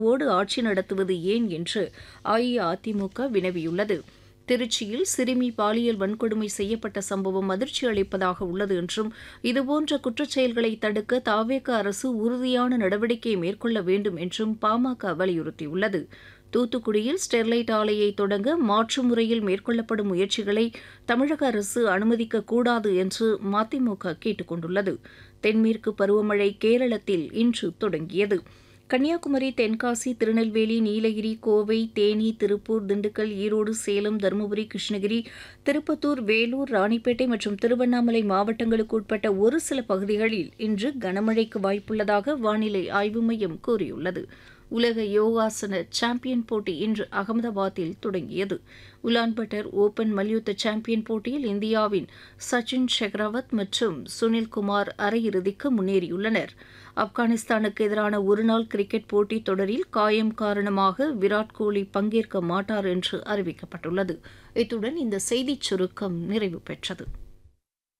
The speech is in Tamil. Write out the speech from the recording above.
ஓடு ஆட்சி நடத்துவது ஏன் என்று அஇஅதிமுக வினவியுள்ளது திருச்சியில் சிறுமி பாலியல் வன்கொடுமை செய்யப்பட்ட சம்பவம் அதிர்ச்சி அளிப்பதாக உள்ளது என்றும் இதுபோன்ற குற்றச்செயல்களை தடுக்க தாவேக அரசு உறுதியான நடவடிக்கை மேற்கொள்ள வேண்டும் என்றும் பாமக வலியுறுத்தியுள்ளது தூத்துக்குடியில் ஸ்டெர்லைட் ஆலையை தொடங்க மாற்று முறையில் மேற்கொள்ளப்படும் முயற்சிகளை தமிழக அரசு அனுமதிக்கக்கூடாது என்று மதிமுக கேட்டுக் கொண்டுள்ளது தென்மேற்கு பருவமழை கேரளத்தில் இன்று தொடங்கியது கன்னியாகுமரி தென்காசி திருநெல்வேலி நீலகிரி கோவை தேனி திருப்பூர் திண்டுக்கல் ஈரோடு சேலம் தருமபுரி கிருஷ்ணகிரி திருப்பத்தூர் வேலூர் ராணிப்பேட்டை மற்றும் திருவண்ணாமலை மாவட்டங்களுக்கு உட்பட்ட ஒரு சில பகுதிகளில் இன்று கனமழைக்கு வாய்ப்புள்ளதாக வானிலை ஆய்வு மையம் கூறியுள்ளது உலக யோகாசன சாம்பியன் போட்டி இன்று அகமதாபாத்தில் தொடங்கியது உலான்பட்டர் ஓபன் மல்யுத்த சாம்பியன் போட்டியில் இந்தியாவின் சச்சின் ஷெக்ராவத் மற்றும் சுனில்குமார் அரையிறுதிக்கு முன்னேறியுள்ளனர் ஆப்கானிஸ்தானுக்கு எதிரான ஒருநாள் கிரிக்கெட் போட்டித் தொடரில் காயம் காரணமாக விராட் கோலி பங்கேற்க மாட்டார் என்று அறிவிக்கப்பட்டுள்ளது இத்துடன் இந்த செய்திச் சுருக்கம் நிறைவு பெற்றது